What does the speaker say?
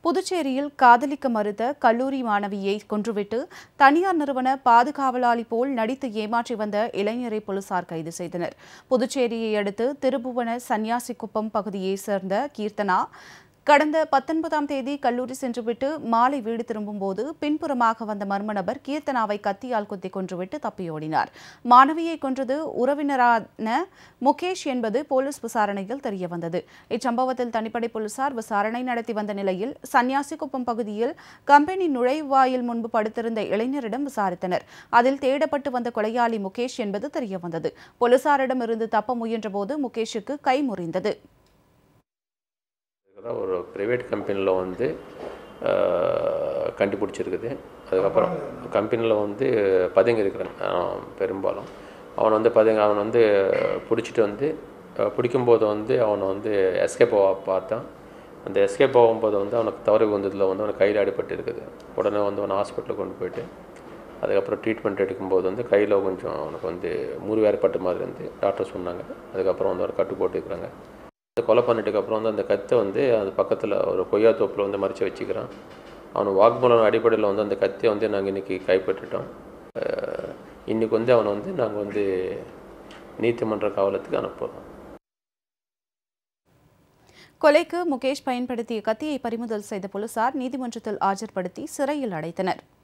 புதுச்சேரியில் காதலிக்க மறுத்த கல்லூரி மாணவியை கொன்றுவிட்டு தனியார் நிறுவன பாதுகாவலாளி போல் நடித்து ஏமாற்றி வந்த இளைஞரை போலீசார் கைது செய்தனர் புதுச்சேரியை அடுத்து திருபுவன சன்னியாசிக்குப்பம் பகுதியைச் சேர்ந்த கீர்த்தனா கடந்த பத்தொன்பதாம் தேதி கல்லூரி சென்றுவிட்டு மாலை வீடு திரும்பும்போது பின்புறமாக வந்த மர்ம நபர் கீர்த்தனாவை கத்தியால் குத்தி கொன்றுவிட்டு தப்பியோடினார் மாணவியை கொன்றது உறவினரான முகேஷ் என்பது போலீஸ் விசாரணையில் தெரியவந்தது இச்சம்பவத்தில் தனிப்படை போலீசார் விசாரணை நடத்தி வந்த நிலையில் சன்னியாசிக்குப்பம் பகுதியில் கம்பெனி நுழைவாயில் முன்பு படுத்திருந்த இளைஞரிடம் விசாரித்தனர் அதில் தேடப்பட்டு வந்த கொலையாளி முகேஷ் என்பது தெரியவந்தது போலீசாரிடமிருந்து தப்ப முயன்றபோது முகேஷுக்கு கை முறிந்தது இருக்கிற ஒரு ப்ரைவேட் கம்பெனியில் வந்து ஆஹ், கண்டுபிடிச்சிருக்குது அதுக்கப்புறம் கம்பெனியில் வந்து பதுங்கி இருக்கிறான் ஆஹ், பெரும்பாலும் அவன் வந்து பதுங்க அவன் வந்து பிடிச்சிட்டு வந்து ஆஹ், பிடிக்கும்போது வந்து அவனை வந்து எஸ்கேப் ஆக பார்த்தான் அந்த எஸ்கேப் ஆகும்போது வந்து அவனுக்கு தவறு வந்ததில் வந்து அவனுக்கு கையில் அடிபட்டு இருக்குது உடனே வந்து அவனை ஹாஸ்பிட்டலுக்கு கொண்டு போயிட்டு அதுக்கப்புறம் ட்ரீட்மெண்ட் எடுக்கும்போது வந்து கையில் கொஞ்சம் அவனுக்கு வந்து முறிவேறுபட்ட மாதிரி இருந்து டாக்டர் சொன்னாங்க அதுக்கப்புறம் வந்து அவர் கட்டு போட்டுக்கிறாங்க இந்த கொலை பண்ணிட்டுக்கு அப்புறம் வந்து அந்த கத்தை வந்து அது பக்கத்தில் ஒரு கொய்யா தோப்பில் வந்து மறைச்சி வச்சுக்கிறான் அவன் வாக்குமூலம் அடிப்படையில் வந்து அந்த கத்தியை வந்து நாங்கள் இன்றைக்கி கைப்பற்றிட்டோம் அஹ் இன்னைக்கு வந்து அவனை வந்து நாங்கள் வந்து நீதிமன்ற காவலத்துக்கு அனுப்புகிறோம் கொலைக்கு முகேஷ் பயன்படுத்திய கத்தியை பறிமுதல் செய்த போலீசார் நீதிமன்றத்தில் ஆஜர்படுத்தி சிறையில் அடைத்தனர்